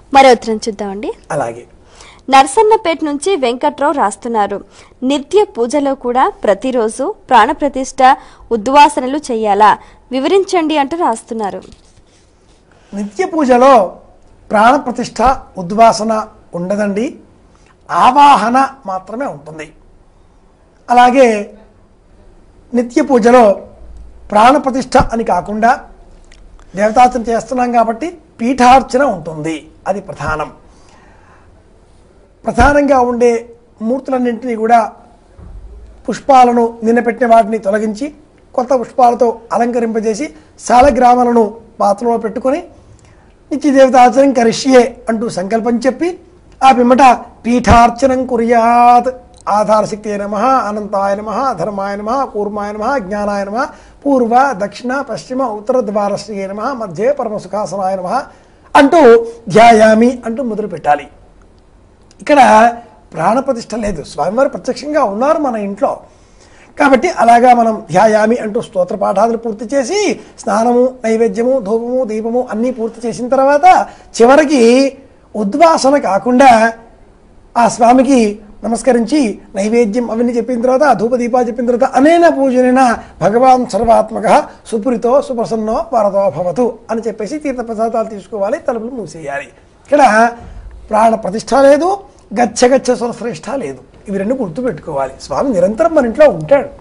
మరో ఉత్తరం చూద్దామండి అలాగే నర్సన్నపేట నుంచి వెంకట్రావు రాస్తున్నారు నిత్య పూజలో కూడా ప్రతిరోజు ప్రాణప్రతిష్ఠ ఉద్వాసనలు చేయాలా వివరించండి అంటూ రాస్తున్నారు నిత్య పూజలో ప్రాణప్రతిష్ఠ ఉద్వాసన ఉండదండి ఆవాహన మాత్రమే ఉంటుంది అలాగే నిత్య పూజలో ప్రాణప్రతిష్ఠ అని కాకుండా దేవతార్చన చేస్తున్నాం కాబట్టి పీఠార్చన ఉంటుంది అది ప్రధానం ప్రధానంగా ఉండే మూర్తులన్నింటినీ కూడా పుష్పాలను నిన్నపెట్టిన వాటిని తొలగించి కొత్త పుష్పాలతో అలంకరింపజేసి శాలగ్రామాలను పాత్రలో పెట్టుకొని నిత్యదేవతార్చనం కరిష్యే అంటూ సంకల్పం చెప్పి ఆ పిమ్మట పీఠార్చనం కుర్యాత్ ఆధారశక్తి నమ అనంతాయ నమ ధర్మాయ నమ కూర్మాయ నమ జ్ఞానాయ నమ పూర్వ దక్షిణ పశ్చిమ ఉత్తర ద్వారశ్రీ నమ మధ్యే పరమసుఖాసనాయ నమ అంటూ ధ్యాయామి అంటూ మొదలు పెట్టాలి ఇక్కడ ప్రాణప్రతిష్ఠ లేదు స్వామివారు ప్రత్యక్షంగా ఉన్నారు మన ఇంట్లో కాబట్టి అలాగా మనం ధ్యాయామి అంటూ స్తోత్ర పాఠాలు పూర్తి చేసి స్నానము నైవేద్యము ధూపము దీపము అన్నీ పూర్తి చేసిన తర్వాత చివరికి ఉద్వాసన కాకుండా ఆ స్వామికి నమస్కరించి నైవేద్యం అవన్నీ చెప్పిన తర్వాత ధూప దీపా చెప్పిన తర్వాత అనేన పూజనైన భగవాన్ సర్వాత్మక సుపురితో సుప్రసన్నో వరదో భవతు అని చెప్పేసి తీర్థప్రసాదాలు తీసుకోవాలి తలుపులు మూసేయాలి ఇక్కడ ప్రాణ ప్రతిష్ట లేదు గచ్చ గచ్చ శ్రేష్ఠ లేదు ఇవి రెండు గుర్తుపెట్టుకోవాలి స్వామి నిరంతరం మన ఇంట్లో ఉంటాడు